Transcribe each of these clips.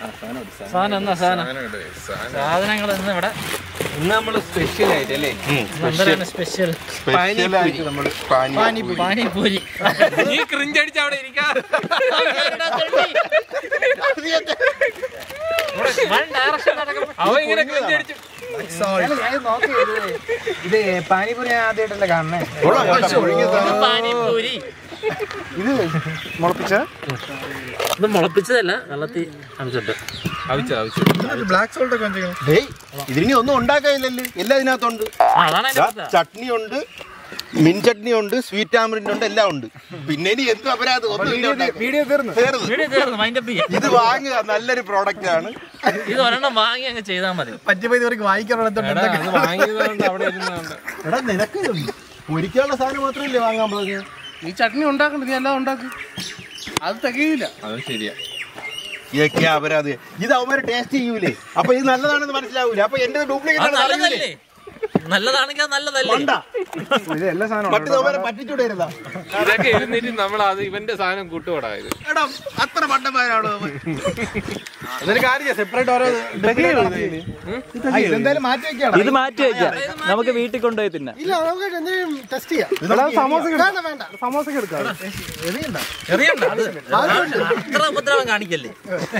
സാധനം എന്നാ സാധനം സാധനങ്ങൾ ഇന്ന് ഇവിടെ ഇന്ന് നമ്മള് സ്പെഷ്യൽ ആയിട്ട് അല്ലേ എന്താണ് സ്പെഷ്യൽ പാനിപ്പൂരി നമ്മൾ പാനിപ്പൂരി പാനിപൂരി നീ ക്രിഞ്ചടിച്ച് അവിടെ ഇരിക്കാം വൺ ഡയറക്ഷൻ നടക്കുമ്പോൾ അവൻ ഇങ്ങനെ ക്രിഞ്ചടിച്ചു ഇത് പാനിപൂരി ഞാൻ ആദ്യമായിട്ടല്ലേ കാണണേ പാനിപൂരി ഇത് മുളപ്പിച്ച ഇത് മുളപ്പിച്ചതല്ല വെള്ളത്തിൽ കാണിച്ചിട്ട് ആവശ്യം ആവശ്യം ബ്ലാക്ക് സോൾട്ട് ഒക്കെ വെച്ചേക്കണം ഡേയ് ഇതിനി ഒന്നും ഉണ്ടാക്കാനില്ലല്ലോ എല്ലാം ഇതിനകത്തുണ്ട് ആ, അതാണ് അതിന്റെ ദാ പ്രത്യേകത. ചട്നി ഉണ്ട് മിൻ ചട്നി ഉണ്ട് സ്വീറ്റ് ആമറിന്റെ ഉണ്ട് എല്ലാം ഉണ്ട് പിന്നെ ഇനി എന്ത് അപരാധം ഒന്നും ഇല്ല ഉണ്ടാക്കാൻ. വീഡിയോ തീർന്നു തീർന്നു. വീഡിയോ തീർന്നു മൈൻഡപ്പ് ചെയ്യാം ഇത് വാങ്ങുക നല്ലൊരു പ്രോഡക്റ്റ് ആണ് ഇത് ഒരെണ്ണം വാങ്ങി അങ്ങ് ചെയ്താൽ മതി പറ്റിയപ്പോ ഇതുവരെയ്ക്ക് വായിക്കാറുള്ളത് എടാ അത് വാങ്ങിയതുകൊണ്ട് അവിടെ ഇരുന്നുണ്ട് എടാ നിനക്ക് ഒരിക്കലുള്ള സാധനം മാത്രമല്ലേ വാങ്ങാൻ പോകുന്നത് നീ ചട്നി ഉണ്ടാക്കണ്ട നീ എല്ലാം ഉണ്ടാക്കും അത് തികയില്ല അത് ശരിയാ ഇതൊക്കെ അപരാധം ഇത് അവന്മാര് ടേസ്റ്റ് ചെയ്യൂലേ അപ്പൊ ഇത് നല്ലതാണെന്ന് മനസ്സിലാവൂലേ അപ്പൊ എന്റെ അത് ഡ്യൂപ്ലിക്കേറ്റ് നല്ലതല്ലേ നല്ലതാണെങ്കിൽ അത് നല്ലതല്ലേ ഇത് എല്ലാ സാധനവും മറ്റു അവരെ പറ്റിച്ചൂടായിരുന്നാ ഇതൊക്കെ ഇരുന്നിട്ട് നമ്മൾ അത് ഇവന്റെ സാധനം കൂട്ടുകൂടാ ഇത് എടാ അത്ര മണ്ടന്മാരാണോ എന്നൊരു കാര്യം സെപ്പറേറ്റ് ഓരോ ഇതെന്തായാലും മാറ്റി വെക്കാണ് ഇത് മാറ്റി വെക്കാം നമുക്ക് വീട്ടിൽ കൊണ്ടുപോയി തിന്നാം ഇല്ല നമുക്ക് എന്തെങ്കിലും ടെസ്റ്റ് ചെയ്യാം സമോസ വേണ്ട വേണ്ട സമോസ എടുക്കാം എറിയണ്ട എറിയണ്ട അത് അത്ര ഉപദ്രവം കാണിക്കല്ലേ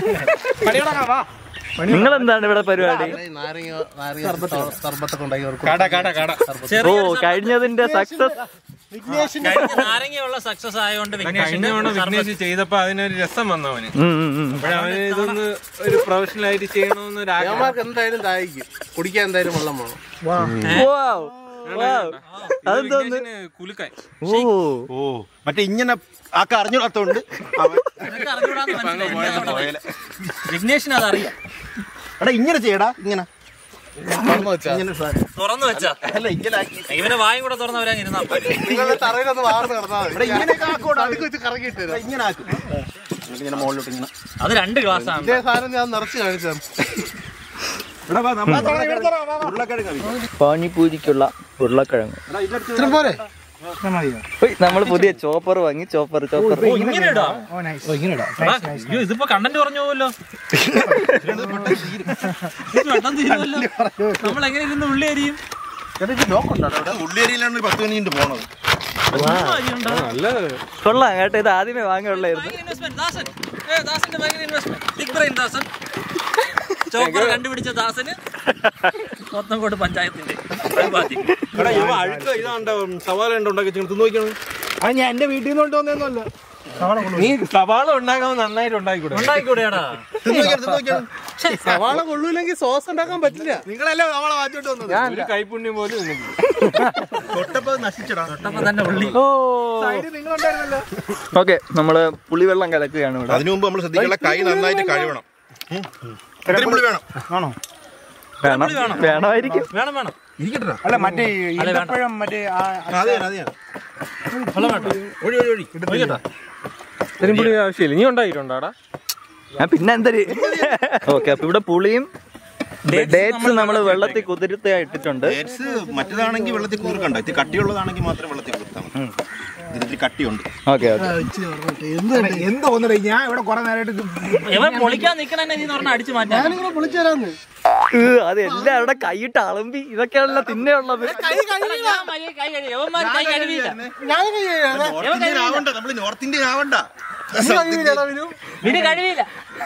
നിങ്ങൾ എന്താണ് ഇവിടെ പരിപാടി നാരങ്ങ നാരങ്ങ സർബത്തൊക്കെ ഉണ്ടാക്കി കൊടുക്കും കട കട കട ഓ ചെറിയ കഴിഞ്ഞതിന്റെ സക്സസ് കഴിഞ്ഞ നാരങ്ങയുള്ള സക്സസ് ആയതുകൊണ്ട് കഴിഞ്ഞ വിഘ്നേഷിന് തവണ വിഘ്നേഷ് ചെയ്തപ്പോ അതിനൊരു രസം വന്നവന് ഉം, ഉം, ഉം. അപ്പോഴവന് ഇതൊന്ന് ഒരു പ്രൊഫഷണൽ ആയിട്ട് ചെയ്യണമെന്ന് ഒരു ആഗ്രഹം അവന്മാർക്ക് എന്തായാലും ദാഹിക്കും കുടിക്കാൻ എന്തായാലും വെള്ളം വേണം Wow. Wow. അതെന്തോന്ന് വിഘ്നേഷിന് കുലുക്കായി ഓ ഓ മറ്റേ ഇങ്ങനെ ആക്ക അറിഞ്ഞൂടാത്തോണ്ട് അവൻ നിനക്ക് അറിഞ്ഞൂടാന്ന് മനസ്സിലായി. എന്നെ അവിടെ പോയി. വിഘ്നേഷിന് അതറിയാം എടാ ഇങ്ങനെ ചെയ്യടാ ഇങ്ങനെ ഇങ്ങനെ സാ- തുറന്നു വെച്ചാ അല്ല ഇങ്ങനെ ആക്കി. ഇവന്റെ വായും കൂടെ തുറന്നവരാ ഇരുന്നാ മതി. നിങ്ങളുടെ തറയിലൊന്ന് വാർന്ന് കിടന്നാൽ എടാ ഇങ്ങനെയൊക്കെ ആക്കോടാ അടുക്ക് വെച്ച് കറങ്ങിയിട്ട് എടാ, ഇങ്ങനെ ആക്കും എന്നിട്ട് ഇങ്ങനെ മുകളിലോട്ട് ഇങ്ങനെ അത് രണ്ട് ഗ്ലാസ് ആണ് ഇതേ സാധനം ഞാൻ നിറച്ച് കാണിച്ചു എടാ വാ, നമ്മൾ ഉരുളക്കിഴങ്ങ് കഴിക്കാം. പാനിപൂരിക്കുള്ള ഉരുളക്കിഴങ്ങ് എടാ, ഇതിനടുത്ത് പോരെ നമ്മൾ പുതിയ ചോപ്പർ വാങ്ങി ചോപ്പർ ചോപ്പർ ഓ, ഇങ്ങനെ ഇടാം ഓ നൈസ് ഓ ഇങ്ങനെ ഇടാം എടാ, അയ്യോ, ഇതിപ്പോ കണ്ടന്റ് പറഞ്ഞു പോവല്ലോ ഇത് പെട്ടെന്ന് തീരുമല്ലോ നമ്മൾ എങ്ങനെ ഇരുന്ന് ഉള്ളി അരിയും എടാ, ഇത് ലോക്ക് ഉണ്ടോ അവിടെ? ഉള്ളിയരിയിലാണ് ഒരു പത്ത് മിനിറ്റ് പോണത് നല്ല കൊള്ളാം കേട്ടോ ഇത് ആദ്യമേ വാങ്ങിയുള്ളായിരുന്നു ഭയങ്കര investment. ദാസൻ. ഏ, ദാസന്റെ ഭയങ്കര investment. Big brain Dasan. Chopper കണ്ടുപിടിച്ച ദാസന് കൊത്തങ്കോട് പഞ്ചായത്തിന്റെ പരിപാടി. എടാ ഇവ അഴുക്ക ഇതാണ്ട് സവാള ഉണ്ട് ഉണ്ടാക്കി തിന്നു നോക്കണം അത് ഞാൻ എന്റെ വീട്ടിൽ നിന്ന് കൊണ്ടുവന്നൊന്നുമല്ല നീ സവാള ഉണ്ടാക്കാൻ നന്നായിട്ട് ഉണ്ടാക്കിക്കൂടെ ഉണ്ടായിക്കൂടെയാടാ സവാള കൊള്ളൂല്ലെങ്കിൽ സോസ് ഉണ്ടാക്കാൻ പറ്റില്ല നിങ്ങളല്ലേ സവാള മാറ്റിട്ട് വന്നത് ഒരു കൈപ്പുണ്യം പോലും നിനക്കില്ല. തൊട്ടപ്പോ നശിച്ചടാ തൊട്ടപ്പോ തന്നെ ഉള്ളി ഓ നിങ്ങളുണ്ടായിരുന്നല്ലോ ഓക്കെ നമ്മള് പുളിവെള്ളം കലക്കുകയാണ് ഇവിടെ അതിനു മുമ്പ് നമ്മൾ ശ്രദ്ധിക്കാനുള്ള കൈ നന്നായിട്ട് കഴുകണം ഇത്രയും പുളി വേണം വേണം വേണമായിരിക്കും വേണം വേണം അല്ല മറ്റേ അല്ല, വേണ്ട. ഈന്തപ്പഴം മറ്റേ ആ അതെ അതെ വെള്ളം വേണ്ട ഒഴി ഒഴി ഒഴി ഒഴിക്കട്ടെ? ഇത്രയും പുളി ആവശ്യമില്ല നീ ഉണ്ടായിട്ടുണ്ടോടാ ആ, പിന്നെ എന്തര് ഓക്കെ അപ്പൊ ഇവിടെ പുളിയും ഡേറ്റ്സ് നമ്മൾ വെള്ളത്തിൽ കുതിർത്ത് ഇട്ടിട്ടുണ്ട് ഡേറ്റ്സ് മറ്റേതാണെങ്കിൽ വെള്ളത്തിൽ കൂർക്കണ്ട ഇത് കട്ടിയുള്ളതാണെങ്കിൽ മാത്രം വെള്ളത്തിൽ കൂർത്താൽ മതി ഇതിന് ഇത്തിരി കട്ടിയുണ്ട് ഓക്കെ ഓക്കെ എന്ത് തോന്നണേ ഞാൻ ഇവിടെ കുറെ നേരമായിട്ട് ഇത് ഇവൻ പൊളിക്കാൻ നിക്കണ എന്ന് പറഞ്ഞാൽ അടിച്ചു മാറ്റാൻ അത് എല്ലാവരുടെ കൈയിട്ട് അളമ്പി ഇതൊക്കെയാണല്ലോ തിന്നെയുള്ളത് ഞാൻ മര്യാദയ്ക്ക് കൈ കഴുകി. ഇവന്മാര് കൈ കഴുകിയില്ല. നോർത്ത് ഇന്ത്യൻ ആവണ്ട നമ്മൾ നോർത്ത് ഇന്ത്യൻ ആവണ്ട ഇത് കഴിവില്ല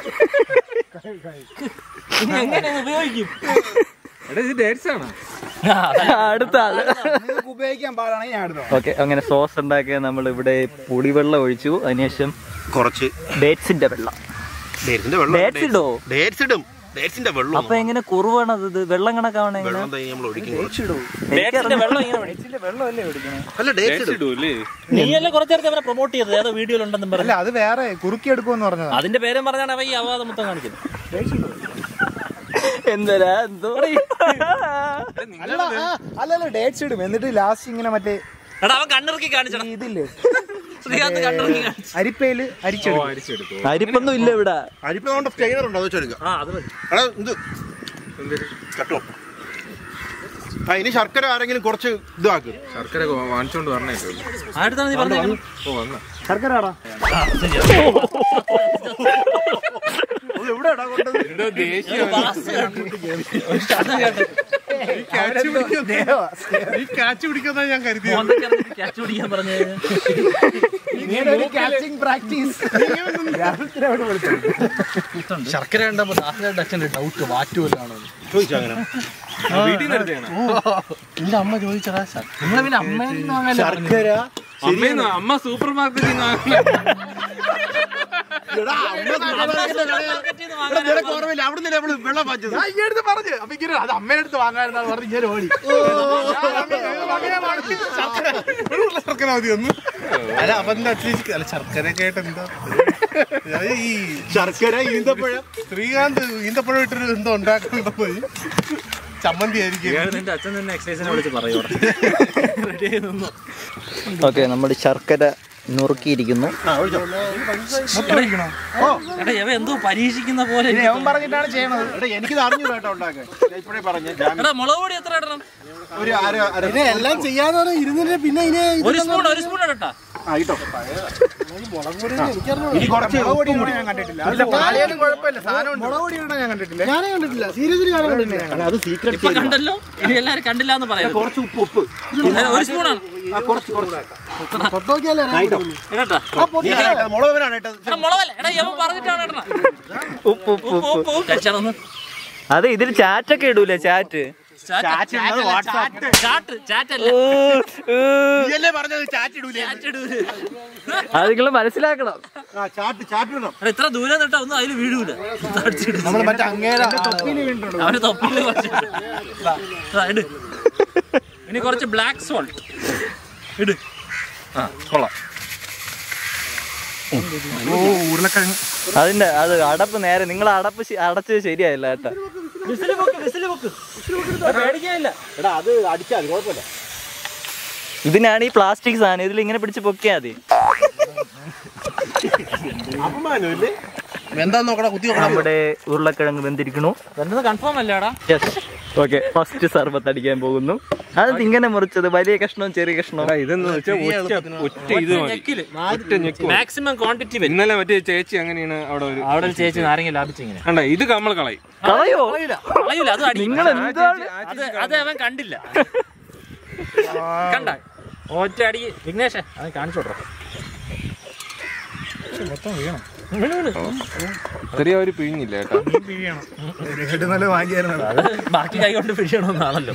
ഇനി എങ്ങനെ ഇത് ഉപയോഗിക്കും എടാ ഇത് ഡേറ്റ്സ് ആണോ അടുത്ത ആള് നിങ്ങൾക്ക് ഉപയോഗിക്കാൻ പാടാണെങ്കിൽ ഞാൻ എടുത്തോ ഓക്കെ അങ്ങനെ സോസ് ഉണ്ടാക്കിയ നമ്മൾ ഇവിടെ പുളിവെള്ളം ഒഴിച്ചു അതിനുശേഷം കുറച്ച് ഡേറ്റ്സിന്റെ വെള്ളം ഡേറ്റ്സിന്റെ വെള്ളം ഡേറ്റ്സ് ഇടോ ഡേറ്റ്സ് ഇടും ഡേറ്റ്സിന്റെ വെള്ളം അപ്പൊ എങ്ങനെ കുറുവാണത് ഇത് വെള്ളം കണക്കാവണ എങ്ങനെ വെള്ളം തൈ നമ്മൾ ഒഴിക്കും കുറച്ച് ഡേറ്റിന്റെ വെള്ളം ഇങ്ങനെ ഒഴിക്കും. വെള്ളമല്ലേ ഒഴിക്കണേ അല്ല ഡേറ്റ്സ് ഡേറ്റ്സ് ഇടും ഇടൂല്ലേ നീയല്ലേ കുറച്ചേരത്തെ അവനെ പ്രൊമോട്ട് ചെയ്തത് ഏതോ വീഡിയോയിലുണ്ടെന്നും അല്ല പറഞ്ഞു അത് വേറെ കുറുക്കി എടുക്കുമെന്ന് പറഞ്ഞതാ അതിന്റെ പേരും പറഞ്ഞാണ് അവ ഈ അവാദം മൊത്തം കാണിക്കുന്നത് എന്തരാ എന്തോ അല്ലടാ, ആ, അല്ലല്ല ഡേറ്റ്സ് ഇടും എന്നിട്ട് ലാസ്റ്റ് ഇങ്ങനെ മറ്റേ എടാ അവൻ കണ്ണിറക്കി കാണിച്ചടാ ഇതില്ലേ ശ്രീകാന്ത് കണ്ണിറക്കി കാണിച്ചു അരിപ്പയില് അരിച്ചെടുക്കും അരിച്ചെടുക്കും അരിപ്പൊന്നും ഇല്ല ഇവിടെ അരിപ്പ കൊണ്ട് സ്റ്റൈനർ ഉണ്ടോ അത് വെച്ചെടുക്കാം ആ അത് മതി എടാ ഇത് കട്ടോ ആ ഇനി ശർക്കര ആരെങ്കിലും കുറച്ച് ഇതാക്കും ശർക്കര വാങ്ങിച്ചോണ്ട് പറഞ്ഞേക്കോ ആടുത്താണ് നീ പറഞ്ഞു ഓ വന്ന ശർക്കര ആടാ എടോ ദേഷ്യം ഈ കാച്ച് പിടിക്കുന്ന ഞാൻ കരുതി ക്യാച്ച് പിടിക്കാൻ പറഞ്ഞു ശർക്കര കണ്ടപ്പോ ദാസനായിട്ട് അച്ഛൻ്റെ ഡൗട്ട് വാറ്റുമല്ലാണോ വീട്ടിൽ നിന്ന് എടുത്തതാണ് എന്റെ അമ്മ ചോദിച്ചടാ നിങ്ങളെ പിന്നെ അമ്മയെന്ന് വാങ്ങാൻ ശർക്കര അമ്മേന്ന് അമ്മ സൂപ്പർ മാർക്കറ്റിൽ നിന്ന് ഓർമ്മയില്ല അവിടെ നിന്ന് നമ്മള് വെള്ളം പാച്ചത് ഞാൻ ഈ അടുത്ത് പറഞ്ഞു അപ്പൊ ഇങ്ങനെ അത് അമ്മയുടെ അടുത്ത് വാങ്ങാനെന്നാണ് പറഞ്ഞ് ഇങ്ങനെ ഓടി ശർക്കര ഒരു ഉരുള ശർക്കര മതി ഒന്ന് അല്ല അപ്പൊ എന്താ അറ്റ്ലീസ്റ്റ് അല്ല ശർക്കര കേട്ട് എന്താ അത് ഈ ശർക്കര ഈന്തപ്പഴം ശ്രീകാന്ത് ഈന്തപ്പഴം ഇട്ടൊരു എന്തോ ഉണ്ടാക്കുന്നുണ്ടോ പോയി ചമ്മന്തി ആയിരിക്കും നിന്റെ അച്ഛൻ തന്നെ എക്സസൈസിനെ വിളിച്ച് പറയൂ റെഡി ആയി നിന്നു ഓക്കെ നമ്മുടെ ശർക്കര നുറുക്കിയിരിക്കുന്നു എടാ ഇവ എന്തോ പരീക്ഷിക്കുന്ന പോലെ പറഞ്ഞിട്ടാണ് ചെയ്യണത് എടാ എനിക്കിത് അറിഞ്ഞു കേട്ടോ ഉണ്ടാക്കാൻ ഞാൻ ഇപ്പഴേ പറഞ്ഞു എടാ മുളക് പൊടി എത്ര ഇടണം ഒരു അര അര പിന്നെ എല്ലാം ചെയ്യാന്നാണ് ഇരുന്നിട്ട് പിന്നെ ഇനി ഒരു സ്പൂൺ ഒരു സ്പൂൺ ഇടട്ടാ ആയിട്ടോ മുളക് പൊടി എനിക്കറിഞ്ഞു ഇനി കുറച്ച് ഉപ്പും കൂടി ഞാൻ കണ്ടിട്ടില്ല കുഴപ്പമില്ല സാധനം മുളക് പൊടി ഇടാൻ ഞാൻ കണ്ടിട്ടില്ല ഞാനേ കണ്ടിട്ടില്ല സീരിയസ്ലി ഞാൻ കണ്ടിട്ടില്ല അല്ല, അത് സീക്രട്ട് ഇപ്പൊ കണ്ടല്ലോ ഇനി എല്ലാരും കണ്ടില്ല എന്ന് പറയാം കുറച്ച് ഉപ്പ് ഉപ്പ് ഒരു സ്പൂണാണ് ആ, കുറച്ച് കുറച്ച് തൊട്ടോക്കിയാലേ ആയിട്ടോ ഇടട്ടാ നീ കേട്ടോ, മുളകവനാണ് കേട്ടത് എടാ മുളകല്ല എടാ ഇവ പറഞ്ഞിട്ടാണ് ഇടണം ഉപ്പ് ഉപ്പ് ഉപ്പ് ഉപ്പ് ഉപ്പ് കഴിച്ചാലൊന്ന് അത് ഇതിൽ ചാറ്റൊക്കെ ഇടൂലേ ചാറ്റ് ചാറ്റ് ചാറ്റ് ചാറ്റ് അല്ല നീയല്ലേ പറഞ്ഞത് ചാറ്റ് ഇടൂലേ ചാറ്റ് ഇടൂല അത് നിങ്ങൾ മനസ്സിലാക്കണം ആ ചാറ്റ് ചാറ്റ് ഇടണം എടാ ഇത്ര ദൂരം നിട്ടാ ഒന്നും അതിൽ വീഴൂല അടിച്ചിടും. നമ്മൾ മറ്റേ അങ്ങേരെ തൊപ്പിയിൽ വീണിട്ടുണ്ട് അവന് തൊപ്പില് കുറച്ച് ദാ, ഇട് ഇനി കുറച്ച് ബ്ലാക്ക് സോൾട്ട് ഇട് ആ കൊള്ളാം ഓ ഉരുളക്കിഴങ്ങ് അതിന്റെ അത് അടപ്പ് നേരെ നിങ്ങൾ അടപ്പ് ശ- അടച്ചത് ശരിയായില്ല കേട്ടാ വിസില് പൊക്ക് വിസില് പൊക്ക് പേടിക്കാനില്ല എടാ അത് അടിച്ചാൽ മതി കുഴപ്പമില്ല ഇതിനാണ് ഈ പ്ലാസ്റ്റിക് സാധനം ഇതിൽ ഇങ്ങനെ പിടിച്ച് പൊക്കിയാ മതി അപമാനമില്ലേ എന്താന്ന് നോക്കടാ കുത്തി നോക്കണം നമ്മുടെ ഉരുളക്കിഴങ്ങ് വെന്തിരിക്കണു എന്നത് കൺഫേം അല്ലേടാ യെസ് ഓക്കെ ഫസ്റ്റ് സർബത്ത് അടിക്കാൻ പോകുന്നു അത് ഇങ്ങനെ മുറിച്ചത് വലിയ കഷ്ണവും ചെറിയ കഷ്ണവും ഇതെന്ന് വെച്ചാൽ ഒറ്റ ഒറ്റ ഇത് മതി ഞെക്കില് ഒറ്റ ഞെക്ക് മതി. മാക്സിമം ക്വാണ്ടിറ്റി വരും ഇന്നലെ മറ്റേ ചേച്ചി അങ്ങനെയാണ് അവിടെ ഒരു അവിടെ ഒരു ചേച്ചി നാരങ്ങ ലാഭിച്ചിങ്ങനെ കണ്ട ഇത് നമ്മൾ കളയും കളയോ കളയൂല അത് അടി നിങ്ങൾ എന്താണ് അത് അത് അവൻ കണ്ടില്ല കണ്ട ഒറ്റ അടി വിഘ്നേഷ് അത് കാണിച്ചു വിട്ടോ ചെറിയ ഒരു പിഴിഞ്ഞില്ല കേട്ടോ നല്ല വാങ്ങിയായിരുന്നു അത് ബാക്കി കൈ കൊണ്ട് പിടിക്കണമെന്നാണല്ലോ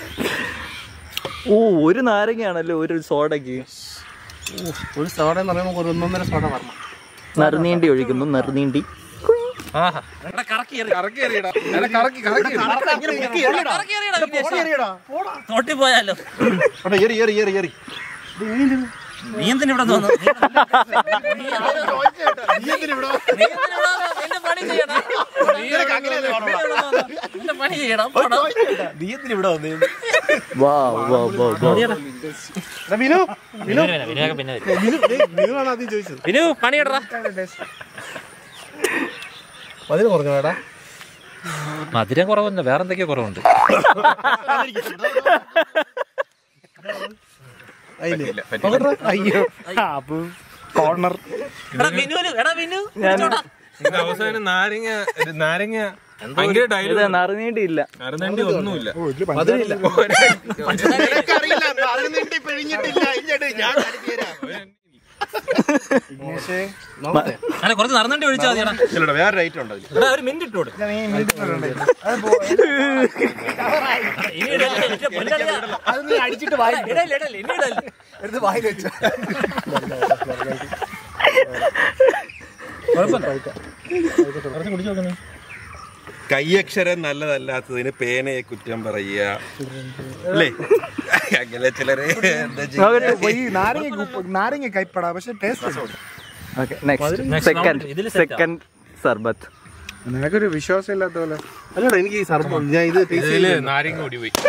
ഓ ഒരു നാരങ്ങയാണല്ലോ ഒരു സോഡയ്ക്ക് ഒരു സോഡ എന്ന് പറയുമ്പോൾ ഒരു ഒന്നൊന്നര സോഡ പറഞ്ഞു നറുനീണ്ടി ഒഴിക്കുന്നു നറുനീണ്ടി ആഹാ എടാ കറക്കി എറി. കറക്കി എറിയടാ എടാ, കറക്കി കറക്കി എറി. കറക്കി എറിയടാ വിഘ്നേഷ്. തോട്ടി പോയാലോ എടാ, എറി എറി എറി എറി നീ എന്തിനാ ഇവിടെ വന്നു നീ എന്തിനാ ഇവിടെ വന്നു? നിന്റെ പണി ചെയ്യണം നിന്റെ പണി ചെയ്യണം പോടാ. നീ എന്തിനാ ഇവിടെ വന്നേ വാ വാ വാ വാ വിനു വിനു വിനു, വിനുവൊക്കെ പിന്നെ വരും. വിനു ദേ, വിനുവാണ് ആദ്യം ചോദിച്ചത് വിനു പണിയിടറാ മതിന് കുറഞ്ഞു വേടാ മധുരം കുറവല്ല വേറെ എന്തൊക്കെയോ കുറവുണ്ട് അയ്യോ അപ്പൊ കോർണർ എടാ വിനുവിന് എടാ വിനു ചോടാ. ഇത് അവസാനം നാരങ്ങ ഒരു നാരങ്ങ ഭയങ്കര ഇത് ഡയലോഗ് നറുനീണ്ടി ഇല്ല അറുന്നണ്ടി ഒന്നുമില്ല നിനക്കറിയില്ല അറിഞ്ഞിട്ട് പിഴിഞ്ഞിട്ടില്ല ഇല്ലട് ഞാൻ കാണിച്ചു തരാം അല്ല കുറച്ച് നടന്നണ്ടി ഒഴിച്ചാൽ മതിയടാ ഇല്ലടാ വേറെ റൈറ്റ് ഉണ്ട് അതിൽ എടാ ഒരു മിനിറ്റ് ഇട്ടോട് ഇനി ഇടല്ലേ, എന്റെ പൊന്നളിയാ. അത് നീ അടിച്ചിട്ട് വായി ഇടല്ലേ, ഇടല്ലേ, ഇനി ഇടല്ലേ. എടുത്ത് വായിൽ വെച്ചു കൈയക്ഷരം നല്ലതല്ലാത്തതിന് പേനയെ കുറ്റം പറയുക അല്ലേ അങ്ങനെ ചിലര് എന്താ നോക്കട്ടെ. ഈ നാരങ്ങ ഉപ്പ്- നാരങ്ങ കൈപ്പടാ പക്ഷെ taste okay next Next second round. ഇതില് set ആ. സെക്കൻഡ് സർബത്ത് നിനക്കൊരു വിശ്വാസം ഇല്ലാത്ത പോലെ അല്ലടാ എനിക്ക് ഈ സർബം ഞാൻ ഇത് taste ഇതില് നാരങ്ങ കൂടി പോയി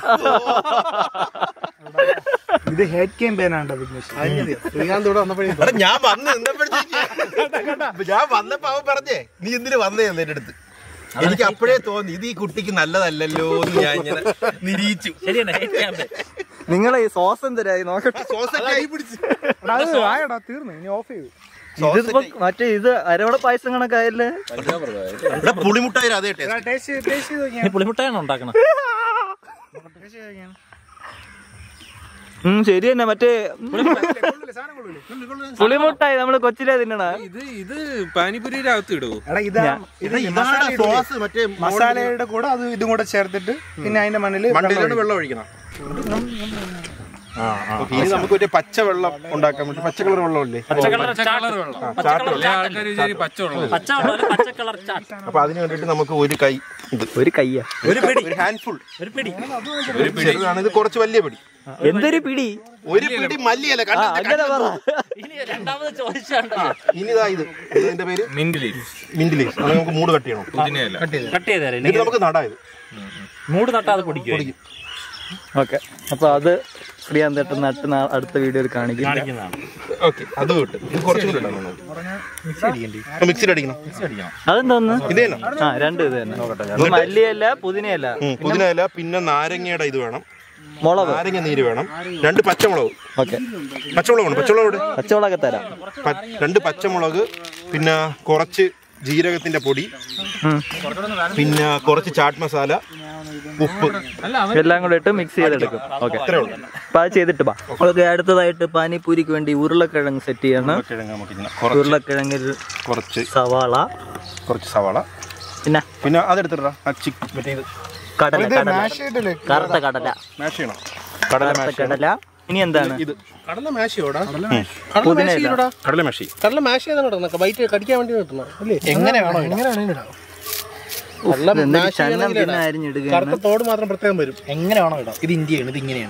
ഇത് ഹെഡ് ക്യാം പേനാണ്ടോ വിഘ്നേഷ് ശ്രീകാന്ത് ഇവിടെ വന്നപ്പോഴേ എടാ ഞാൻ വന്ന് നിന്നപ്പോഴത്തേക്ക് ഞാൻ വന്നപ്പോ അവൻ പറഞ്ഞേ നീ എന്തിനു വന്നേ എന്റെ അടുത്ത് എനിക്ക് അപ്പോഴേ തോന്നി ഇത് ഈ കുട്ടിക്ക് നല്ലതല്ലല്ലോ എന്ന് ഞാൻ ഇങ്ങനെ നിരീച്ചു ശരിയാണ് hate campaign. നിങ്ങൾ ഈ സോസ് എന്തരായി നോക്കട്ടെ സോസൊക്കെ ആയി പിടിച്ച് എടാ, അത് ആയടാ തീർന്നു ഇനി ഓഫ് ചെയ്തു ഇതിപ്പോ മറ്റേ ഇത് അരവണ പായസം കണക്കായല്ലേ ഇവിടെ പുളിമുട്ടായി അതേ ടേസ്റ്റ് ഈ പുളിമുട്ടയാണോ ഉണ്ടാക്കണം ഉം ശരി തന്നെ മറ്റേ പുളിമുട്ടായി നമ്മള് കൊച്ചിലെ തിന്നണ ഇത് ഇത് പാനിപുരിയുടെ അകത്ത് ഇടുവോ എടാ ഇതാ ഇത് ഈ മസാല ഇടുവേ. സോസ് മറ്റേ മസാലയുടെ കൂടെ അത് ഇതും കൂടെ ചേർത്തിട്ട് പിന്നെ അതിന്റെ മണ്ണില് മണ്ടയിലാണ് വെള്ളം ഒഴിക്കണം ഇനി നമുക്ക് മറ്റേ പച്ച വെള്ളം ഉണ്ടാക്കാൻ വേണ്ടി പച്ച കളർ വെള്ളമില്ലേ എല്ലാ ആൾക്കാരും വിചാരിക്കും പച്ചവെള്ളം പച്ച വെള്ളം, പച്ച കളർ ചാട്ട് അപ്പൊ അതിന് വേണ്ടിട്ട് നമുക്ക് ഒരു കൈ ഇത് ഒരു കയ്യ ഒരു പിടി ഒരു ഹാൻഡ്ഫുൾ ഒരു പിടി ചെറുതാണ് ഇത് കുറച്ച് വലിയ പിടി എന്തൊരു പിടി ഒരു പിടി മല്ലിയല്ല ആ അങ്ങനെ പറ ഇനി രണ്ടാമത് ചോദിച്ചാണ്ടോ ഇനി ഇതാ ഇത് ഇതിന്റെ പേര് മിന്റ് ലീഫ് മിന്റ് ലീഫ് അത് നമുക്ക് മൂട് കട്ട് ചെയ്യണം പുതിനയല്ല കട്ട് ചെയ്ത് തരാം ഇത് നമുക്ക് നടാ ഇത് മൂട് തട്ടാതെ പൊടിക്കും ഓക്കെ അപ്പൊ അത് ശ്രീയാന്തേട്ട നട്ട് നാ- അടുത്ത വീഡിയോയിൽ കാണിക്കും കാണിക്കുന്നതാണ് ഓക്കെ അത് വിട്ട് ഇത് കുറച്ചും കൂടി ഇടണം മിക്സിയിൽ അടിക്കണം അതെന്തോന്ന് ഇത് തന്നെ ആ രണ്ട് ഇത് തന്നെ ഇത് മല്ലിയല്ല പുതിനയല്ല ഉം, പുതിനയില പിന്നെ നാരങ്ങയുടെ ഇത് വേണം മുളക് നാരങ്ങ നീര് വേണം രണ്ട് പച്ചമുളക് ഓക്കെ പച്ചമുളക് വേണം പച്ചമുളക് ഇവിടെ പച്ചമുളക് തരാം പ- രണ്ട് പച്ചമുളക് പിന്നെ കുറച്ച് ജീരകത്തിന്റെ പൊടി ഉം. പിന്നെ കുറച്ച് ചാട്ട് മസാല ഉപ്പ് എല്ലാം കൂടെ ഇട്ട് മിക്സ് ചെയ്തെടുക്കും ഓക്കെ ഇത്രേ ഉള്ളൂ അപ്പൊ അത് ചെയ്തിട്ട് വാ ഓക്കെ അടുത്തതായിട്ട് പാനിപൂരിക്ക് വേണ്ടി ഉരുളക്കിഴങ്ങ് സെറ്റ് ചെയ്യണം കിഴങ്ങ് നമുക്ക് ഇങ്ങനെ കുറച്ച് ഉരുളക്കിഴങ്ങിൽ കുറച്ച് സവാള കുറച്ച് സവാള പിന്നെ പിന്നെ അതെടുത്തിട്ടാ ആ ചിക്ക് മറ്റേ ഇത് കടല കടല മാഷ് ചെയ്തിട്ടില്ലേ? കറുത്ത കടല മാഷ് ചെയ്യണം കടല കറുത്ത മാഷ് കടല ഇനി എന്താണ് ഇത് കടല മാഷ് ചെയ്യോടാ കടല പുതിന മാഷ് ഇല്ല. ചെയ്യോടാ കടല മാഷി കടല മാഷ് ചെയ്താണ് ഇടുന്നത് ബൈറ്റ് കടിക്കാൻ വേണ്ടി കിട്ടുന്നത് അല്ലേ എങ്ങനെ വേണോ എങ്ങനെ വേണോ ഇടാം കടല എന്തൊരു മാഷ് ചന്നം ചെയ്യണമെങ്കിൽ പിന്നെ ഇടാം. അരിഞ്ഞിടുകയാണ് കറുത്ത തോട് മാത്രം പ്രത്യേകം വരും എങ്ങനെ വേണോ ഇടാം ഇത് ഇന്ത്യയാണ് ഇത് ഇങ്ങനെയാണ്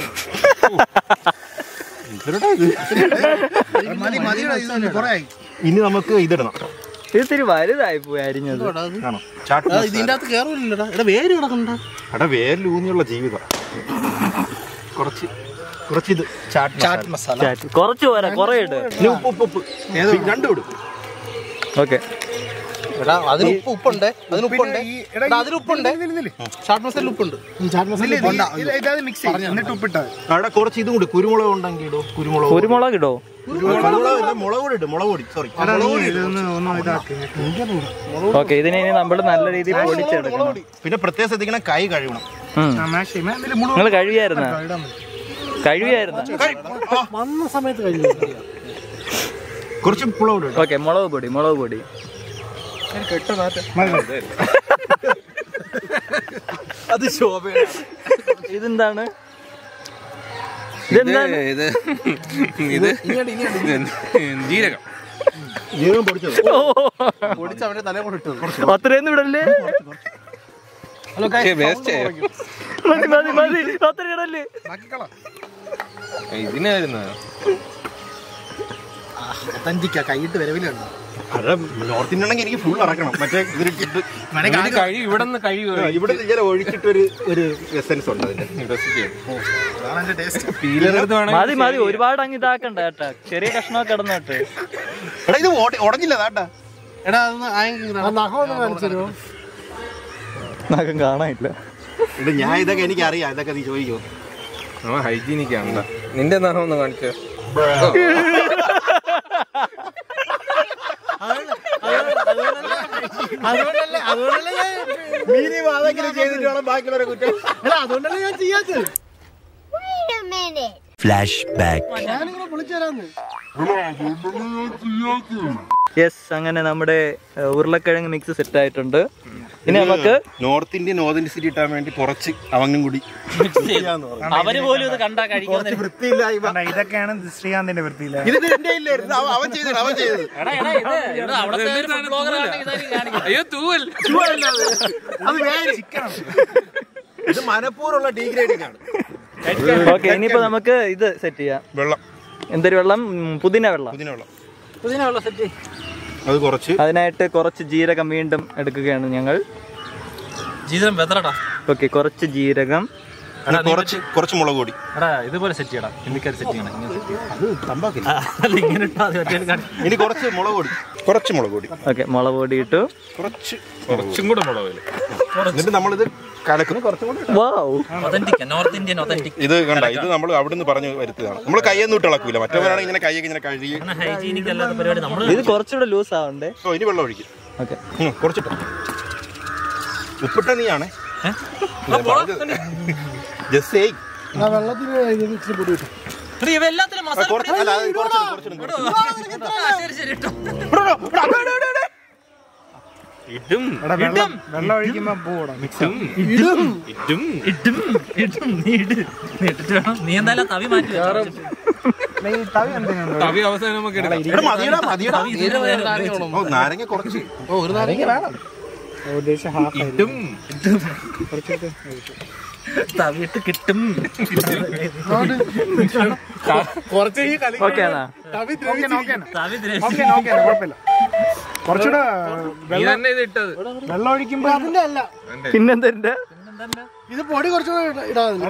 മതി മതി കുറെ ആയി ഇനി നമുക്ക് ഇതിടണം ഇത് ഇത്തിരി വലുതായി പോയി അരിഞ്ഞത് ആണോ ചാട്ട് ആ, ഇതിന്റെ അകത്ത് കയറില്ലടാ ഇവിടെ വേര് കിടക്കണ്ട എടാ വേരിലൂന്നിയുള്ള ജീവിതം കുറച്ച് കുറച്ച് ഇത് ചാട്ട് ചാറ്റ് മസാല ചാറ്റ്. കുറച്ച് പോരാ കുറെ ഇട് ഇനി ഉപ്പ് ഉപ്പ് ഉപ്പ് രണ്ടും ഇടും ഓക്കെ എടാ അതിന് ഉപ്പ് ഉപ്പുണ്ട് അതിന് ഉപ്പുണ്ട് എടാ അതിന് ഉപ്പുണ്ട് ചാറ്റ് മസാല ഉപ്പുണ്ട് ചാറ്റ് മസാല മിക്സ് എന്നിട്ട് ഉപ്പിട്ടാ അവിടെ കുറച്ച് ഇതും കൂടി കുരുമുളക് ഉണ്ടെങ്കിൽ ഇടോ കുരുമുളക് കുരുമുളക് ഇടോ കുരുമുളക് ഇല്ല, മുളക് പൊടി ഇട് മുളക് പൊടി സോറി ഓക്കെ ഇതിനെ ഇനി നമ്മൾ നല്ല രീതിയിൽ പൊടിച്ചെടുക്കണം പിന്നെ പ്രത്യേകം ശ്രദ്ധിക്കണം കൈ കഴുകണം നിങ്ങൾ കഴിയായിരുന്ന കഴിയായിരുന്ന വന്ന സമയത്ത് കഴിഞ്ഞു കുറച്ച് മുളക് പൊടി ഇട്. ഓക്കെ മുളക് പൊടി മുളക് പൊടി അത് ശോഭയാണ് ഇതെന്താണ് ഇതെന്താണ് ഇത് ഇത് ജീരകം ജീരകം പൊടിച്ചത് പൊടിച്ച് അവന്റെ തലേ കൊണ്ട് ഇട്ടത് അത്രയൊന്നും ഇടല്ലേ വേസ്റ്റ് മതി മതി മതി അത്ര ഇടല്ലേ ഇതിനായിരുന്നു തഞ്ചിക്ക കൈയിട്ട് വരവിലുണ്ട് അതെ നോർത്ത് ഇന്ത്യൻ ആണെങ്കിൽ എനിക്ക് ഫുൾ ഇറക്കണം മറ്റേ ഇതിലിട്ടിട്ട് കഴി ഇവിടെ നിന്ന് കഴി ഇവിടെ ഇങ്ങനെ ഒഴിച്ചിട്ട് ഒരു ഒരു എസൻസ് ഉണ്ട് അതിന്റെ പീലർ എടുത്ത് വേണം മതി മതി ഒരുപാട് അങ്ങ് ഇതാക്കണ്ട കേട്ടാ ചെറിയ കഷ്ണമൊക്കെ കിടന്നിട്ട് എടാ ഇത് ഓടി- ഉടഞ്ഞില്ല അതാട്ടാ എടാ അതൊന്ന് ആയെങ്കിൽ നഖം ഒന്ന് കാണിച്ചു തരുമോ നഖം കാണാനില്ല ഇത് ഞാൻ ഇതൊക്കെ എനിക്ക് അറിയാം ഇതൊക്കെ നീ ചോദിക്കുമോ നമ്മ ഹൈജീനിക് ആണല്ലോ നിന്റെ നഖം ഒന്ന് കാണിച്ചോ അതുകൊണ്ടല്ലേ അതുകൊണ്ടല്ലേ ഞാൻ അതെങ്കിലും ചെയ്തിട്ട് വേണം ബാക്കിയുള്ളവരെ കുറ്റം എടാ അതുകൊണ്ടല്ലേ ഞാൻ ചെയ്യാത്തത് Wait a minute. ഞാനിങ്ങനെ പൊളിച്ചു തരാന്ന് യെസ് അങ്ങനെ നമ്മുടെ ഏഹ്, ഉരുളക്കിഴങ്ങ് മിക്സ് സെറ്റ് ആയിട്ടുണ്ട് ഇനി നമുക്ക് നോർത്ത് ഇന്ത്യൻ ഓതന്റിസിറ്റി കിട്ടാൻ വേണ്ടി കുറച്ച് അവങ്ങും കൂടി അവര് പോലും ഇത് കണ്ടാ കഴിക്കുന്ന ഇതൊക്കെയാണ് ശ്രീകാന്തിന്റെ വൃത്തിയില്ല ഇത് എന്റെ ഇല്ലായിരുന്നു അവൻ- അവൻ ചെയ്തത് അവൻ ചെയ്തത് എടാ എടാ ഇത് ഇത് അവിടുത്തെ ഒരു food blogger ആണെങ്കിൽ ഇതായിരിക്കും കാണിക്കുന്നത്. അയ്യോ തൂവൽ അത് വേറെ ഇത് മനഃപൂർവ്വമുള്ള ഡീഗ്രേഡിംഗ് ആണ് ഓക്കെ ഇനിയിപ്പോ നമുക്ക് ഇത് സെറ്റ് ചെയ്യാം വെള്ളം എന്തൊരു വെള്ളം ഉം, പുതിന വെള്ളം പുതിന വെള്ളം പുതിനുള്ള സെറ്റ് അത് കുറച്ച് അതിനായിട്ട് കുറച്ച് ജീരകം വീണ്ടും എടുക്കുകയാണ് ഞങ്ങൾ ജീവിതം വെതറടാ ഓക്കെ കുറച്ച് ജീരകം പിന്നെ കുറച്ച് കുറച്ച് മുളക് പൊടി എടാ ഇതുപോലെ സെറ്റ് ചെയ്യടാ ഹിന്ദിക്കാർ സെറ്റ് ചെയ്യണം ഇങ്ങനെ set ചെയ്യണം. അത് തമ്പാക്കില്ല ആ, അല്ല ഇങ്ങനെ ഇട്ടാ മതി, മറ്റേ കാണിക്കും. ഇനി കുറച്ച് മുളക് പൊടി കുറച്ച് മുളക് പൊടി ഓക്കെ മുളക് പൊടി ഇട്ടു കുറച്ച് കുറച്ചും കൂടെ മുളക് എന്നിട്ട് നമ്മളിത് കലക്കുന്നു കുറച്ചും കൂടി wow authentic north Indian authentic ഇത് കണ്ട ഇത് നമ്മൾ അവിടുന്ന് പറഞ്ഞു വരുത്തതാണ് നമ്മൾ കൈയൊന്നും ഇട്ട് ഇളക്കൂല മറ്റവരാണെങ്കിൽ ഇങ്ങനെ കൈയൊക്കെ ഇങ്ങനെ കഴുകി ഹൈജീനിക് അല്ലാത്ത പരിപാടി നമ്മൾ ഇത് കുറച്ചുകൂടെ ലൂസ് ആവണ്ടേ ഓ ഇനി വെള്ളം ഒഴിക്കും ഓക്കെ ഉം, കുറച്ചിട്ടോ ഉപ്പിട്ട നീയാണേ ജസ്റ്റ് എല്ലാത്തിലും മസാല പൊടി അല്ല അത് കുറച്ചിടും കുറച്ചിടും ആ, ശരി ശരി ഇട്ടോ ഇടും വെള്ളം വെള്ളം ഒഴിക്കുമ്പോ പോടാ ഇടും ഇടും ഇടും നീ ഇട് നീ ഇട്ടിട്ട് വേണം നീ എന്തായാലും തവി മാറ്റി വെച്ചോ. തവി എന്തെങ്കിലും തവി അവസാനം നമുക്ക് എടുക്കാം എടാ, മതിയെടാ, മതിയെടാ. തവി ഇതിന് നേരെ ഉപയോഗിച്ച്. ഓ നാരങ്ങ കുറച്ച് ഓ ഒരു നാരങ്ങ വേണം ഉദ്ദേശം ഹാഫ് ഇടും തവി ഇട്ട് കിട്ടും കുറച്ച് ഈ കളി ഓക്കെ എന്നാ തവി നോക്കേന തവി ദ്രവിച്ച് ഓക്കെ നോക്കേന കുഴപ്പമില്ല കുറച്ചുകൂടെ നീ തന്നെ ഇത് ഇട്ടത് വെള്ളം ഒഴിക്കുമ്പോ അതിന്റെ അല്ല പിന്നെന്താ ഇത് പൊടി കുറച്ചുകൂടെ ഇടാതെ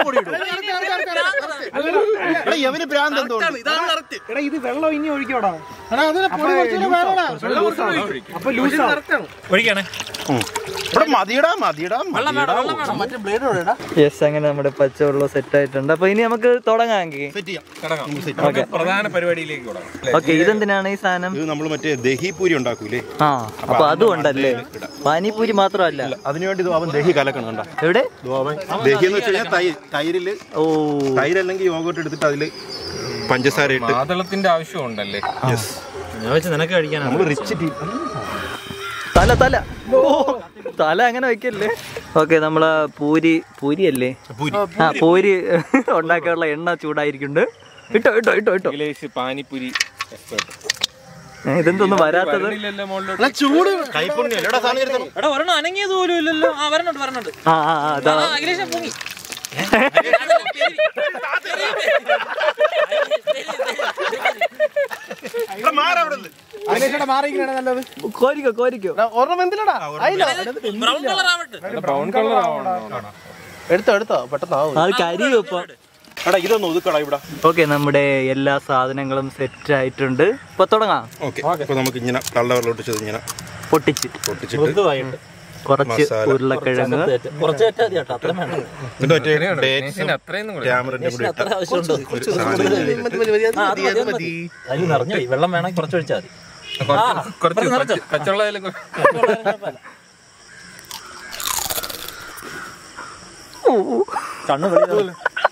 എടാ, യവന് ഭ്രാന്ത് എന്തുകൊണ്ട് എടാ ഇത് വെള്ളം ഇനി ഒഴിക്കോടാ എടാ അതിന് പൊടി കുറച്ചുകൂടെ വേണോടാ അപ്പൊ ലൂസ് ഒഴിക്കണേ ഇവിടെ മതിയടാ മതിയടാ മതിയടാ മറ്റേ ബ്ലേഡ് ഇടാ യെസ് അങ്ങനെ നമ്മുടെ പച്ചവെള്ളം സെറ്റ് ആയിട്ടുണ്ട് അപ്പൊ ഇനി നമുക്ക് തുടങ്ങാമെങ്കിൽ സെറ്റ് ചെയ്യാം തുടങ്ങാം നമുക്ക് പ്രധാന പരിപാടിയിലേക്ക് തുടങ്ങാം ഓക്കെ ഇതെന്തിനാണ് ഈ സാധനം ഇത് നമ്മൾ മറ്റേ ദഹി പൂരി ഉണ്ടാക്കൂലേ ആ അപ്പൊ അതും ഉണ്ടല്ലേ പാനിപൂരി മാത്രമല്ല അതിനുവേണ്ടി ഇത് അവൻ ദഹി കലക്കണം കണ്ട എവിടെ ദഹി എന്ന് വെച്ച് കഴിഞ്ഞാൽ തൈ- തൈരില് ഓ തൈരല്ലെങ്കിൽ യോഗോട്ട് എടുത്തിട്ട് അതില് പഞ്ചസാര ഇട്ട് മാതളത്തിന്റെ ആവശ്യം ഉണ്ടല്ലേ ഞാൻ വെച്ച് നിനക്ക് കഴിക്കാനാണ് നമ്മൾ റിച്ച് ടീ തല തല ഓ തല അങ്ങനെ വെക്കല്ലേ ഓക്കെ നമ്മളെ പൂരി പൂരി അല്ലേ പൂരി ആ പൂരി ഉണ്ടാക്കാനുള്ള എണ്ണ ചൂടായിരിക്കുന്നുണ്ട് ഇട്ടോ ഇട്ടോ ഇട്ടോ ഇട്ടോ ഇംഗ്ലീഷ് പാനിപ്പൂരി expert. ഏ, ഇതെന്തൊന്നും വരാത്തത് വരണില്ലല്ലോ മുകളിലോട്ട് കൈപ്പുണ്യം എടാ സാധനം ഇരുത്തണം എടാ ഒരെണ്ണം അനങ്ങിയത് പോലും ഇല്ലല്ലോ ആ വരണുണ്ട് വരണുണ്ട് ആ ആ ആ, അതാ ആ അഖിലേഷ് പൊങ്ങി അതിലേക്കൂടെ മാറിയിരിക്കണേ നല്ലത് കോരിക്കോ കോരിക്കോ ഒരെണ്ണം എന്തിലടാ ബ്രൗൺ കളർ ആവട്ടെ ബ്രൗൺ കളർ ആവണം എടുത്തോ എടുത്തോ പെട്ടെന്ന് ആവും അത് കരിയും ഇപ്പൊ എടാ ഇതൊന്ന് ഒതുക്കടാ ഇവിടെ ഓക്കെ നമ്മുടെ എല്ലാ സാധനങ്ങളും സെറ്റ് ആയിട്ടുണ്ട് ഇപ്പൊ തുടങ്ങാം ഓക്കെ അപ്പൊ നമുക്ക് ഇങ്ങനെ തള്ളവരിലോട്ട് ചെന്ന് ഇങ്ങനെ പൊട്ടിച്ച് പൊട്ടിച്ചിട്ട് മൃദുവായിട്ട് കുറച്ച് മസാല. ഉരുളക്കിഴങ്ങ് കുറച്ച് തെറ്റാ മതി കേട്ടോ അത്ര വേണ്ട എന്നിട്ട് മറ്റേ ഡേറ്റ്സും അത്രയൊന്നും കൂടെ ക്യാമറന്റെ കൂടെ അത്ര ഇട്ട ആവശ്യമുണ്ടോ ഒരു സാധനം ആ, അത് മതി, അത് മതി. അതിൽ നിറഞ്ഞു പോയി വെള്ളം വേണമെങ്കിൽ കുറച്ച് ഒഴിച്ചാൽ മതി ആ, കുറച്ച് നിറച്ചോ. പച്ച- പച്ചവെള്ളം കണ്ണു വെളിയിൽ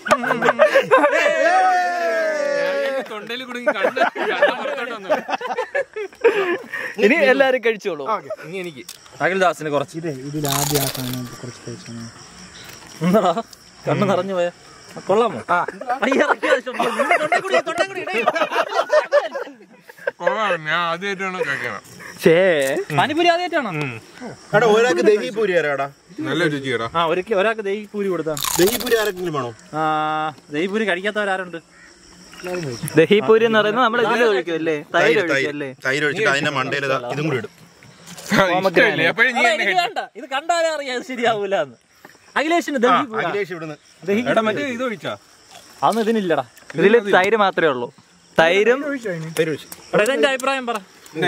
തൊണ്ടയിൽ കുടുങ്ങി കണ്ണ് കണ്ണ് പുറത്തോട്ട് വന്നു ഇനി എല്ലാരും കഴിച്ചോളൂ ഇനി എനിക്ക് അഖിൽദാസിന് കുറച്ച് ഇതിൽ ആദ്യം ആ സാധനം കുറച്ച് കഴിച്ചാൽ എന്താടാ കണ്ണ് നിറഞ്ഞു പോയ കൊള്ളാമോ അയ്യ, ഇറക്കി വെച്ചോ. നിന്റെ തൊണ്ടേ കൂടി, തൊണ്ടേ കൂടി ഇടേ. കൊള്ളാം ഞാൻ ആദ്യമായിട്ടാണ് കഴിക്കണം ഛേ പാനിപൂരി ആദ്യമായിട്ടാണോ എടാ ഒരാൾക്ക് ദഹി പൂരി തരാടാ നല്ല രുചിയടാ ആ ഒരിക്കൽ ഒരാൾക്ക് ദഹി പൂരി കൊടുത്താ ദഹി പൂരി ആരെങ്കിലും വേണോ ആ ദഹി പൂരി കഴിക്കാത്തവരാരുണ്ട് ദഹിപൂരി എന്ന് പറയുന്നത് നമ്മൾ ഇതിൽ ഒഴിക്കും അല്ലേ തൈര് ഒഴിക്കും അല്ലേ തൈര് ഒഴിച്ചിട്ട് അതിന്റെ മണ്ടയിൽ ഇതും കൂടി ഇടും ഇഷ്ടമില്ലേ അപ്പോഴും നീ എടാ, എന്നെ എനിക്ക് വേണ്ട ഇത് കണ്ടാലേ അറിയാം ഇത് ശരിയാവൂല എന്ന് അഖിലേഷിന് ദഹി പൂരി അഖിലേഷ് ഇവിടുന്ന് എടാ മറ്റേ ഇത് ഒഴിച്ചാ അതൊന്നും ഇതിനില്ലടാ ഇതില് തൈര് മാത്രമേ ഉള്ളൂ തൈരും തൈര് ഒഴിച്ച് എടാ ഇതെന്റെ അഭിപ്രായം പറ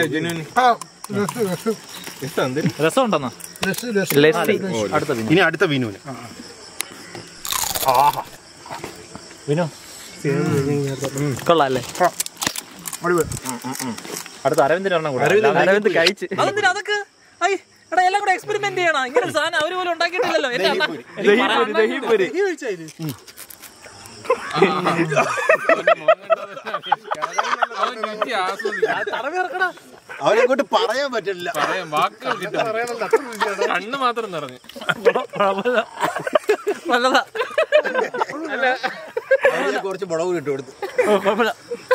രസം ഉണ്ടെന്നാ ലസ്സി അടുത്ത വിനു ഇനി അടുത്ത വിനുവിന് വിനു കൊള്ളാം അല്ലേ അടുത്ത അരവിന്ദിന് ഒരെണ്ണം കൂടെ അരവിന്ദ് കഴിച്ച് അതെന്തിനാ അതൊക്കെ ഐ എടാ എല്ലാം കൂടെ എക്സ്പെരിമെന്റ് ചെയ്യണം ഇങ്ങനെ ഒരു സാധനം അവര് പോലും ഉണ്ടാക്കിയിട്ടില്ലല്ലോ എന്റെ അണ്ണാ എനിക്ക് പറയാൻ- ദഹിപൂരി അവൻ രുചി ആസ്വദിക്കും തറവി ഇറക്കടാ അവരെങ്ങോട്ട് പറയാൻ പറ്റില്ല പറയാം വാക്കുകൾ കിട്ടും കണ്ണ് മാത്രം നിറഞ്ഞു നല്ലതാ കുറച്ച് മുളക് ഇട്ട് കൊടുത്തു ഓ, കുഴപ്പമില്ല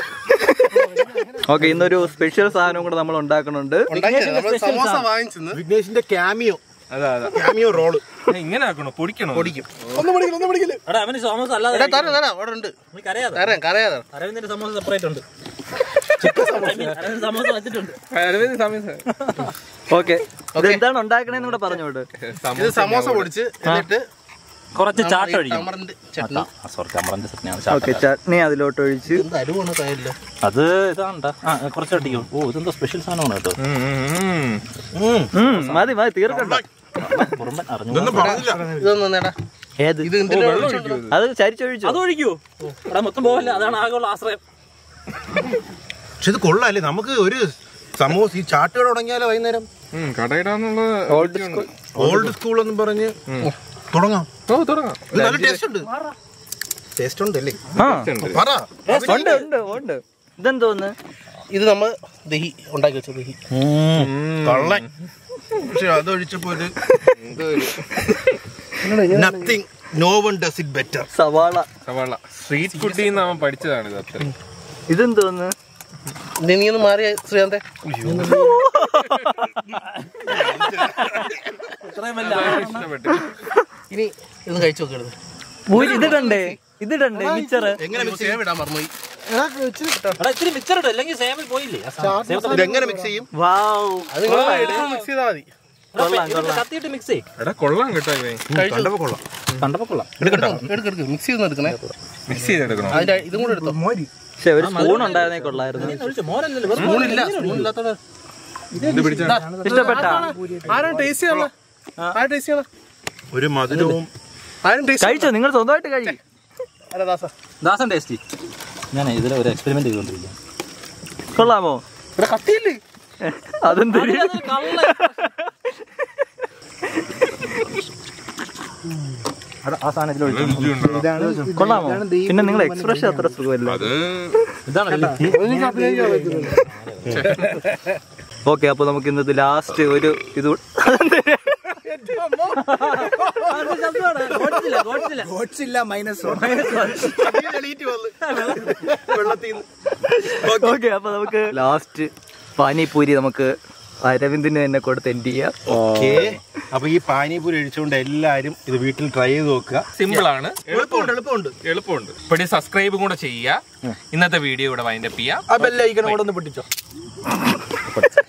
ഓക്കെ ഇന്നൊരു സ്പെഷ്യൽ സാധനം കൂടെ നമ്മൾ ഉണ്ടാക്കുന്നുണ്ട് സമോസ വാങ്ങിച്ചെന്ന് വിഘ്നേഷിന്റെ ക്യാമിയോ അതാ അതാ ക്യാമിയോ റോള് ഇങ്ങനെ ആക്കണോ പൊടിക്കണോ പൊടിക്കും ഒന്ന് പഠിക്കില്ല ഒന്ന് പഠിക്കില്ല എടാ അവന് സമോസ അല്ലാതെ തരാം തരാം അവിടെ ഉണ്ട് നീ കരയാതെ തരാം കരയാതെ അരവിന്ദിന്റെ സമോസ സെപ്പറേറ്റ് ഉണ്ട് അരവിന്ദ് സമോസ വെച്ചിട്ടുണ്ട് അരവിന്ദ് സമയം ഓക്കെ ഇതെന്താണ് ഉണ്ടാക്കണേന്ന് കൂടെ പറഞ്ഞോട്ട് ഇത് സമോസ പൊടിച്ച് എന്നിട്ട് കുറച്ച് ചാട്ട് ഒഴിക്കും ടമറിന്റെ ചട്നി സോറി ചമ്മറിന്റെ ചട്നിയാണ് ഓക്കെ ചട്നി അതിലോട്ട് ഒഴിച്ച് എന്ത് അരുവാണ് കയ്യില്ല അത് ഇതാണ്ടാ ആ കുറച്ച് അടിക്കും ഓ ഇതെന്തോ സ്പെഷ്യൽ സാധനമാണ് കേട്ടോ ഉം, മതി മതി തീർക്കണ്ട ഇതൊന്നും പറഞ്ഞില്ല ഇതൊന്നും നേടാ ഏത് ഇത് എന്തിനാ അത് ചരിച്ചൊഴിച്ചു അത് ഒഴിക്കൂ എടാ മൊത്തം പോകല്ലേ അതാണ് ആകെയുള്ള ആശ്രയം പക്ഷെ ഇത് കൊള്ളാല്ലേ നമുക്ക് ഒരു സമൂഹം ഈ ചാട്ടുകൾ തുടങ്ങിയാലോ വൈകുന്നേരം ഉം, കടയിടാന്നുള്ള ഓൾഡ് സ്കൂൾ എന്ന് പറഞ്ഞ് തുടങ്ങാം ഓ തുടങ്ങാം ഇത് നല്ല ടേസ്റ്റ് ഉണ്ട് ടേസ്റ്റ് ഉണ്ട് അല്ലേ ആ പറ ഉണ്ട് ഉണ്ട് ഉണ്ട് ഇതെന്തോന്ന് ഇത് നമ്മൾ ദഹി ഉണ്ടാക്കി വെച്ച ദഹി കള്ളൻ പക്ഷെ അതൊഴിച്ചപ്പോ ഇത് nothing no one does it better സവാള സവാള സ്ട്രീറ്റ് ഫുഡിൽ നിന്ന് അവൻ പഠിച്ചതാണ് ഇത് അത്ര ഇതെന്തോന്ന് ഇത് നീ ഒന്ന് മാറിയ ശ്രീകാന്തെ ഇത്രയും വലിയ ആളാണ്. ഇഷ്ടപ്പെട്ടു ഇനി ഇതൊന്ന് കഴിച്ചു നോക്കരുത് പൂരി ഇതിടണ്ടേ ഇതിടണ്ടേ മിച്ചറ് എങ്ങനെ മിക്സ് ചെയ്യും ഇടാൻ മറന്നുപോയി എടാ ഇത്തിരി മിച്ചർ ഇട്ടോ അല്ലെങ്കിൽ സേമിൽ പോയില്ലേ ആ സാധനം. സേമത്തിൽ ഇത് എങ്ങനെ മിക്സ് ചെയ്യും വാവ് അത് നിങ്ങൾ മിക്സ് ചെയ്താൽ മതി കൊള്ളാം ഇതിന്റെ കൊള്ളാം കത്തിയിട്ട് മിക്സ് ചെയ്യും എടാ കൊള്ളാം കേട്ടോ ഇവൻ കണ്ടപ്പോ കൊള്ളാം കണ്ടപ്പോ കൊള്ളാം എടുക്കട്ടോ എടുക്ക് എടുക്ക് മിക്സ് ചെയ്ത് എടുക്കണേ മിക്സ് ചെയ്തെടുക്കണം അതിന്റെ ഇതും കൂടെ എടുത്തോ പക്ഷെ ഒരു സ്പൂൺ ഉണ്ടായിരുന്നേ കൊള്ളായിരുന്നു ഒഴിച്ചു മോരല്ലല്ലോ വെറും സ്പൂണില്ല സ്പൂൺ ഇല്ലാത്തോടെ ഇത് പിടിച്ച ഇഷ്ടപ്പെട്ട ആരാണ് ടേസ്റ്റ് ചെയ്യണ ആരാ ടേസ്റ്റ് ചെയ്യണ ഒരു മധുരവും ആരും ടേസ്റ്റ് കഴിച്ചോ നിങ്ങൾ സ്വന്തമായിട്ട് കഴി അല്ല ദാസ ദാസൻ ടേസ്റ്റി ഞാൻ ഇതിൽ ഒരു എക്സ്പെരിമെന്റ് ചെയ്തോണ്ടിരിക്കാം കൊള്ളാമോ ഇവിടെ കത്തിയില്ലേ അതെന്തൊരു ആ സാധനം ഇതിൽ ഒഴിച്ചു കൊള്ളാമോ പിന്നെ നിങ്ങൾ എക്സ്പ്രഷൻ അത്ര സുഖമല്ല ഇതാണ് ഓക്കെ അപ്പൊ നമുക്ക് ഇന്നത്തെ ലാസ്റ്റ് ഒരു ഇത് കൂടെ- ഓക്കെ അപ്പൊ നമുക്ക് ലാസ്റ്റ് പാനിപൂരി നമുക്ക് അരവിന്ദിന് തന്നെ കൊടുത്ത് എൻഡ് ചെയ്യാം ഓക്കേ അപ്പൊ ഈ പാനിപൂരി ഒഴിച്ചുകൊണ്ട് എല്ലാരും ഇത് വീട്ടിൽ ട്രൈ ചെയ്ത് നോക്കുക സിമ്പിൾ ആണ് എളുപ്പമുണ്ട് എളുപ്പമുണ്ട് എളുപ്പമുണ്ട് ഇപ്പൊ സബ്സ്ക്രൈബ് കൂടെ ചെയ്യുക ഇന്നത്തെ വീഡിയോ ഇവിടെ വൈൻഡപ്പ് ചെയ്യാം ആ ബെല്ലൈക്കണം കൂടെ ഒന്ന് പൊട്ടിച്ചോ